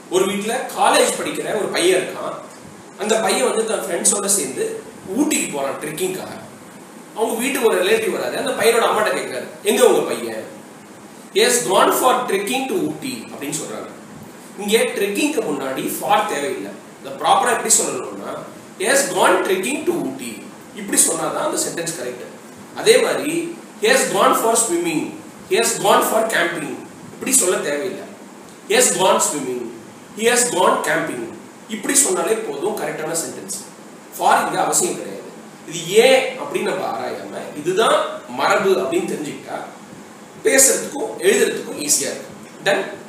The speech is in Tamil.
ஒரு வீட்ல காலேஜ் படிக்கிற ஒரு பையன் இருக்கான் அந்த பையன் வந்து தன் ஃப்ரெண்ட்ஸோட சேர்ந்து ஊட்டிக்கு போறான் ட்ரெக்கிங்காக அவங்க வீட்டுக்கு ஒரு ரிலேட்டிவ் வராது அந்த பையனோட அம்மாட்ட கேட்கிறாரு எங்க உங்க பையன் is gone for trekking to Ooty அப்படின்னு சொல்றாங்க இங்க ட்ரெக்கிங்க்கு முன்னாடி ஃபார் தேவையில்லை இந்த ப்ராப்பரா எப்படி சொல்லணும்னா is gone trekking to Ooty இப்படி சொன்னாதான் அந்த சென்டென்ஸ் கரெக்ட் அதே மாதிரி has gone for swimming has gone for camping இப்படி சொல்ல தேவையில்லை has gone swimming he has gone camping இப்படி சொன்னாலே போதும் கரெக்டான சென்டென்ஸ் ஃபார் இங்க அவசியம் கிடையாது இது ஏன் அப்படின்னு நம்ம ஆராயாம இதுதான் மரபு அப்படின்னு தெரிஞ்சுக்கிட்டா பேசுறதுக்கும் எழுதுறதுக்கும் ஈஸியா இருக்கும் டன்